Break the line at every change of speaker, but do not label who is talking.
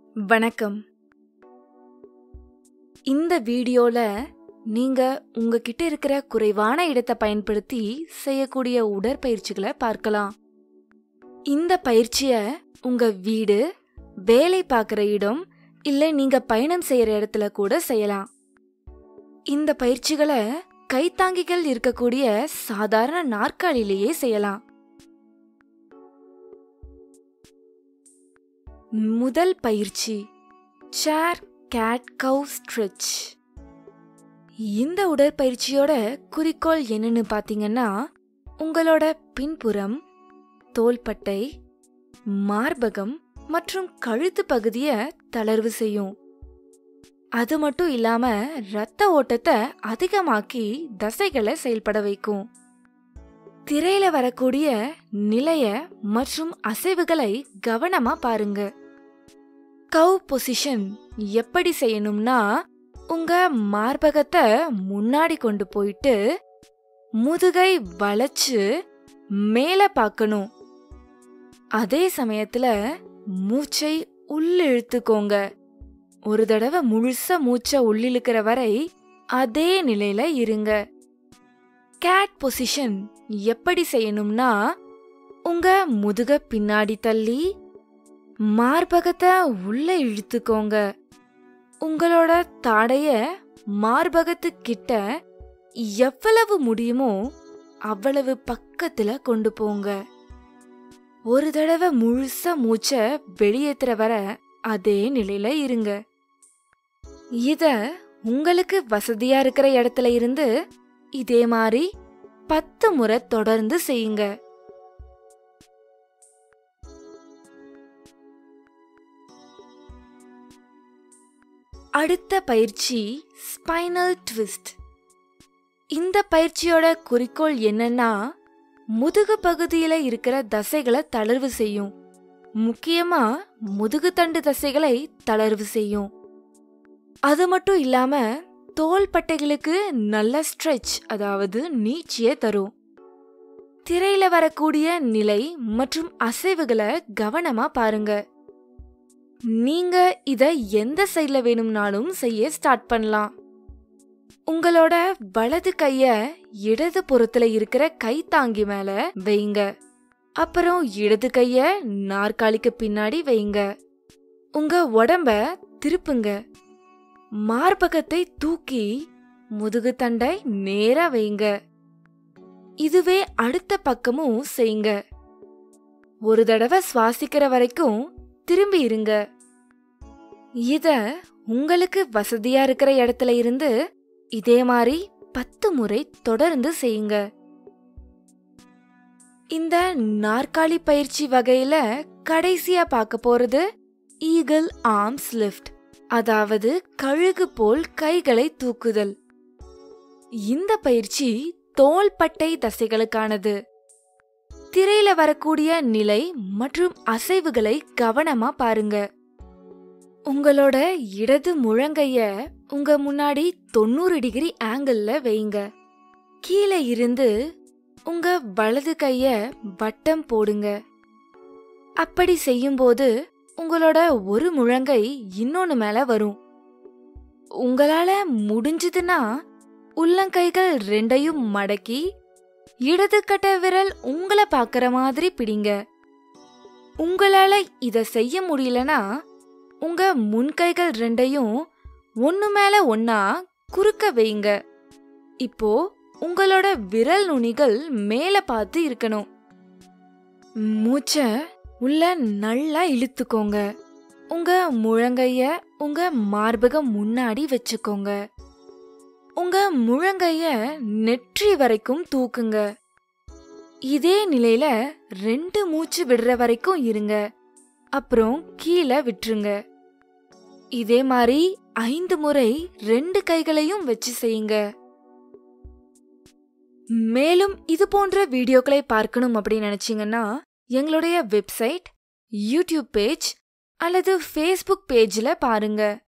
வணக்கம் இந்த வீடியோல நீங்க உங்ககிட்ட இருக்கிற குறைவான இடத்தை பயன்படுத்தி செய்யக்கூடிய உடற்பயிற்சிகளை பார்க்கலாம் இந்த பயிற்சிய உங்க வீடு வேலை பார்க்குற இடம் இல்லை நீங்க பயணம் செய்யற இடத்துல கூட செய்யலாம் இந்த பயிற்சிகளை கைத்தாங்கிகள் இருக்கக்கூடிய சாதாரண நாற்காலிலேயே செய்யலாம் முதல் பயிற்சி சேர் கேட் கவ் ஸ்ட்ரெச் இந்த உடற்பயிற்சியோட குறிக்கோள் என்னன்னு பார்த்தீங்கன்னா உங்களோட பின்புறம் தோள்பட்டை மார்பகம் மற்றும் கழுத்து பகுதியை தளர்வு செய்யும் அது மட்டும் இல்லாம ரத்த ஓட்டத்தை அதிகமாக்கி தசைகளை செயல்பட வைக்கும் திரையில வரக்கூடிய நிலைய மற்றும் அசைவுகளை கவனமா பாருங்க கவ் பொசிஷன் எப்படி செய்யணும்னா உங்க மார்பகத்தை முன்னாடி கொண்டு போயிட்டு முதுகை வளைச்சு மேல பார்க்கணும் அதே சமயத்துல மூச்சை உள்ளிழுத்துக்கோங்க ஒரு தடவை முழுசா மூச்சை உள்ளிழுக்கிற வரை அதே நிலையில இருங்க கேட் பொசிஷன் எப்படி செய்யணும்னா உங்க முதுக பின்னாடி தள்ளி மார்பகத்தை உள்ள இழுத்துக்கோங்க உங்களோட தாடைய மார்பகத்துக்கிட்ட எவ்வளவு முடியுமோ அவ்வளவு பக்கத்துல கொண்டு போங்க ஒரு தடவை முழுசா மூச்சை வெளியேத்துற வர அதே நிலையில இருங்க இத உங்களுக்கு வசதியா இருக்கிற இடத்துல இருந்து இதே மாதிரி பத்து முறை தொடர்ந்து செய்யுங்க அடுத்த பயிற்சி ஸ்பைனல் ட்விஸ்ட் இந்த பயிற்சியோட குறிக்கோள் என்னன்னா முதுகு பகுதியில இருக்கிற தசைகளை தளர்வு செய்யும் முக்கியமா முதுகு தண்டு தசைகளை தளர்வு செய்யும் அது மட்டும் இல்லாம தோள்பட்டைகளுக்கு நல்ல ஸ்ட்ரெச் அதாவது நீச்சியை தரும் திரையில வரக்கூடிய நிலை மற்றும் அசைவுகளை கவனமா பாருங்க நீங்க இத எந்த சைட்ல வேணும்னாலும் செய்ய ஸ்டார்ட் பண்ணலாம் உங்களோட வலது கைய இடது புறத்துல இருக்கிற கைத்தாங்கி மேல வைங்க அப்புறம் இடது கைய நாற்காலிக்கு பின்னாடி வைங்க உங்க உடம்ப திருப்புங்க மார்பகத்தை தூக்கி முதுகு தண்டை நேரா வைங்க இதுவே அடுத்த பக்கமும் செய்யுங்க ஒரு தடவை சுவாசிக்கிற வரைக்கும் திரும்பி இருங்க இத உங்களுக்கு வசதியா இருக்கிற இடத்துல இருந்து இதே மாதிரி பத்து முறை தொடர்ந்து செய்யுங்க இந்த நாற்காலி பயிற்சி வகையில கடைசியா பார்க்க போறது ஈகிள் ஆர்ம்ஸ் லிஃப்ட் அதாவது கழுகு போல் கைகளை தூக்குதல் இந்த பயிற்சி தோள்பட்டை தசைகளுக்கானது திரையில வரக்கூடிய நிலை மற்றும் அசைவுகளை கவனமா பாருங்க உங்களோட இடது முழங்கைய உங்க முன்னாடி தொண்ணூறு டிகிரி ஆங்கிள் வைங்க கீழே இருந்து உங்க வலது கைய வட்டம் போடுங்க அப்படி செய்யும்போது உங்களோட ஒரு முழங்கை இன்னொன்னு மேல வரும் உங்களால முடிஞ்சதுன்னா உள்ளங்கைகள் ரெண்டையும் மடக்கி இடது கட்ட விரல் உங்களை பாக்குற மாதிரி பிடிங்க உங்களால இத செய்ய முடியலனா உங்க முன்கைகள் ரெண்டையும் ஒன்னு மேல ஒன்னா குறுக்க வைங்க இப்போ உங்களோட விரல் நுனிகள் மேல பார்த்து இருக்கணும் மூச்ச உள்ள நல்லா இழுத்துக்கோங்க உங்க முழங்கைய உங்க மார்பகம் முன்னாடி வச்சுக்கோங்க உங்க முழங்கைய நெற்றி வரைக்கும் தூக்குங்க இதே நிலையில ரெண்டு மூச்சு விடுற வரைக்கும் இருங்க அப்புறம் கீழே விட்டுருங்க இதே மாதிரி ஐந்து முறை ரெண்டு கைகளையும் வச்சு செய்யுங்க மேலும் இது போன்ற வீடியோக்களை பார்க்கணும் அப்படின்னு நினைச்சீங்கன்னா எங்களுடைய வெப்சைட் யூடியூப் பேஜ் அல்லது ஃபேஸ்புக் பேஜ்ல பாருங்க